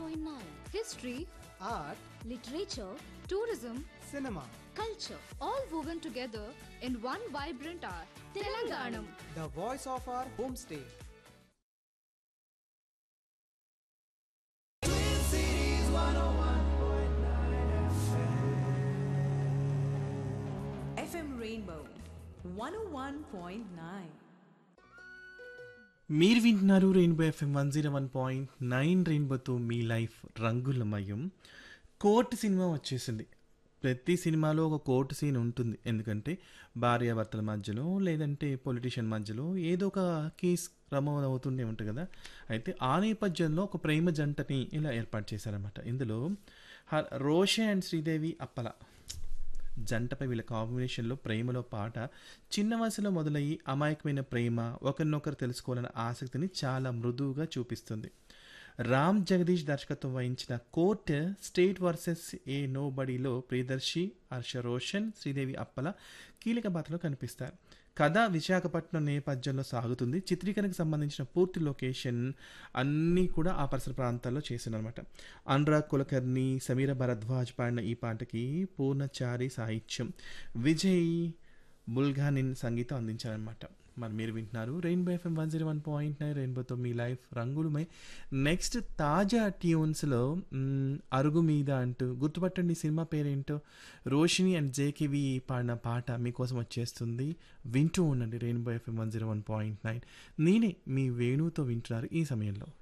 101.9. History, art, literature, tourism, cinema. culture, all woven together in one vibrant art. Telanganam. The voice of our homestay. FM Rainbow 101.9. మీరు వింటున్నారు rainbow FM one zero one point nine రెయిన్బోతో మీ life రంగులమయం court సినిమా వచ్చేసింది ప్రతి సినిమాలో ఒక కోర్టు సీన్ ఉంటుంది ఎందుకంటే భార్యాభర్తల మధ్యలో లేదంటే పొలిటీషియన్ మధ్యలో ఏదో ఒక కేసు రమోదు అవుతుండే ఉంటుంది కదా అయితే ఆ నేపథ్యంలో ఒక ప్రేమ జంటని ఇలా ఏర్పాటు చేశారనమాట ఇందులో హ- రోషే అండ్ శ్రీదేవి అప్పల జంటపై వీళ్ళ కాంబినేషన్లో ప్రేమలో పాట చిన్న వయసులో మొదలయ్యి అమాయకమైన ప్రేమ ఒకరినొకరు తెలుసుకోవాలన్న ఆసక్తిని చాలా మృదువుగా చూపిస్తుంది రామ్ జగదీష్ దర్శకత్వం వహించిన కోర్ట్ స్టేట్ వర్సెస్ ఏ నో బడీలో ప్రియదర్శి హర్ష రోషన్ శ్రీదేవి అప్పల కీలక పాత్రలో కనిపిస్తారు కథ విశాఖపట్నం నేపథ్యంలో సాగుతుంది చిత్రీకరణకు సంబంధించిన పూర్తి లొకేషన్ అన్నీ కూడా ఆ పరిసర ప్రాంతాల్లో చేశారనమాట అనురాగ్ కులకర్ణి సమీర భరద్వాజ్ పాడిన ఈ పాటకి పూర్ణచారి సాహిత్యం విజయ్ బుల్గానిన్ సంగీతం అందించారనమాట మరి మీరు వింటున్నారు rainbow FM one zero one point nine రెయిన్బోతో మీ లైఫ్ రంగులమై నెక్స్ట్ తాజా ట్యూన్స్లో మ్, అరుగు మీద అంటూ గుర్తుపట్టండి ఈ సినిమా పేరేంటో రోషిని అండ్ జేకేవి పాడిన పాట మీకోసం వచ్చేస్తుంది వింటూ ఉండండి rainbow FM one zero one point nine నేనే మీ వేణువుతో వింటున్నారు ఈ సమయంలో